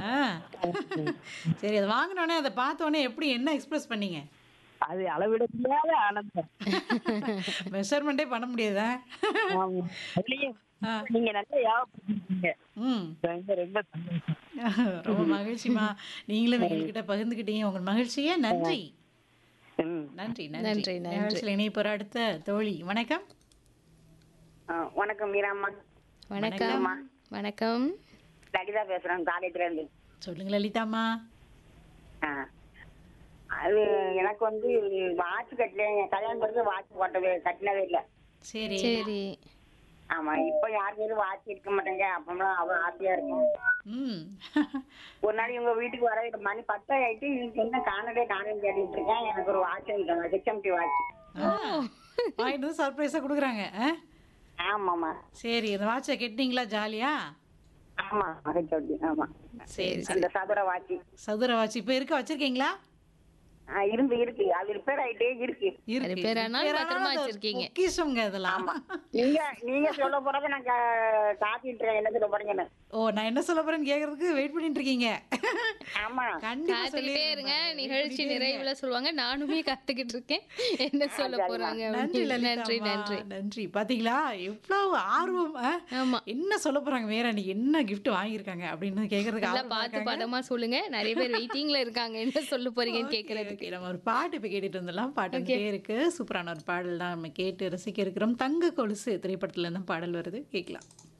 ஆ. சரி அதை வாங்கினோடனே அதை பார்த்தோன்னே எப்படி என்ன எக்ஸ்பிரஸ் பண்ணீங்க அது அளவிட முடியாத ஆனந்தம் மெஷர்மெண்ட்டே பண்ண முடியாதா ஆமா. அதுலயும் ஆ. நீங்க நல்லா ஞாபகப்படுத்திருக்கீங்க ம் ரொம்ப ரொம்ப சந்தோஷம் ரொம்ப மகிழ்ச்சிமா நீங்களும் எங்ககிட்ட பகிர்ந்துக்கிட்டீங்க உங்கள் மகிழ்ச்சியே நன்றி ம். நன்றி நன்றி, நன்றி நன்றி. நிகழ்ச்சியில் இணைய போகிற அடுத்த தோழி வணக்கம் ஆ, வணக்கம் மீராம்மா வணக்கம் வணக்கம் லலிதா பேசுறேன் காலேஜ்ல இருந்து சொல்லுங்க லலிதாம்மா ஆ. அது எனக்கு வந்து வாட்ச் கட்டல என் கல்யாணம் பிறகு வாட்ச் போட்டவே கட்டினதே இல்லை சரி சரி ஆமா இப்ப யார் பேரும் வாட்ச் இருக்க மாட்டேங்க அப்பமெல்லாம் அவ்வளவு ஆசையா இருக்கும் ம் ஒரு நாள் உங்க வீட்டுக்கு வர மணி பத்து ஆயிட்டு இன்னைக்கு என்ன காணடே காணன்னு கேட்டுட்டு இருக்கேன் எனக்கு ஒரு வாட்ச் இருக்கணும் ஹெச்எம்டி வாட்ச் ஆ, வாங்கிட்டு வந்து சர்ப்ரைஸாக கொடுக்குறாங்க ஆ? ஆமாம்மா சரி அந்த வாட்சை கெட்டினீங்களா ஜாலியா ஆமா ஹெச்எம்டி ஆமா சரி அந்த சதுர வாட்ச் சதுர வாட்ச் இப்போ இருக்க வச்சிருக்கீங்களா இருந்து இருக்கு அது ரிப்பேர் ஆயிட்டே இருக்கு இருக்கு repair ஆனாலும் repair பத்திரமா ஆனாலும் அது வச்சிருக்கீங்க. பொக்கிஷம்ங்க இதெல்லாம் நீங்க நீங்க சொல்ல போறத நான் கா- காத்துட்டு இருக்கேன் என்ன சொல்ல போறீங்கன்னு ஓ நான் என்ன சொல்ல போறேன்னு கேக்குறதுக்கு வெயிட் பண்ணிட்டு இருக்கீங்க ஆமா கண்டிப்பா காத்துக்கிட்டே சொல்லிடுறேன் இருங்க பாருங்க. நிகழ்ச்சி நிறைவுல சொல்லுவாங்க நானுமே காத்துக்கிட்டு இருக்கேன் என்ன சொல்ல போறாங்க நன்றி அப்படின்னு. நன்றி நன்றி நன்றி நன்றி பாத்தீங்களா எவ்வளவு ஆர்வம் ஆ? ஆமா என்ன சொல்ல போறாங்க வேற அன்னைக்கு என்ன gift வாங்கியிருக்காங்க அப்படின்னு கேக்குறதுக்கு நல்லா ஆர்வமா பார்த்து இருக்காங்க. பதமா சொல்லுங்க நிறைய பேர் வெயிட்டிங்ல இருக்காங்க என்ன சொல்ல போறீங்கன்னு Okay, கேக்குறதுக்கு okay. நம்ம ஒரு பாட்டு இப்போ கேட்டுட்டு இருந்தலாம் பாட்டு வந்துட்டே இருக்கு சூப்பரான ஒரு பாடல் தான் நம்ம கேட்டு ரசிக்க இருக்கிறோம் தங்க கொலுசு திரைப்படத்துல இருந்து பாடல் வருது கேட்கலாம்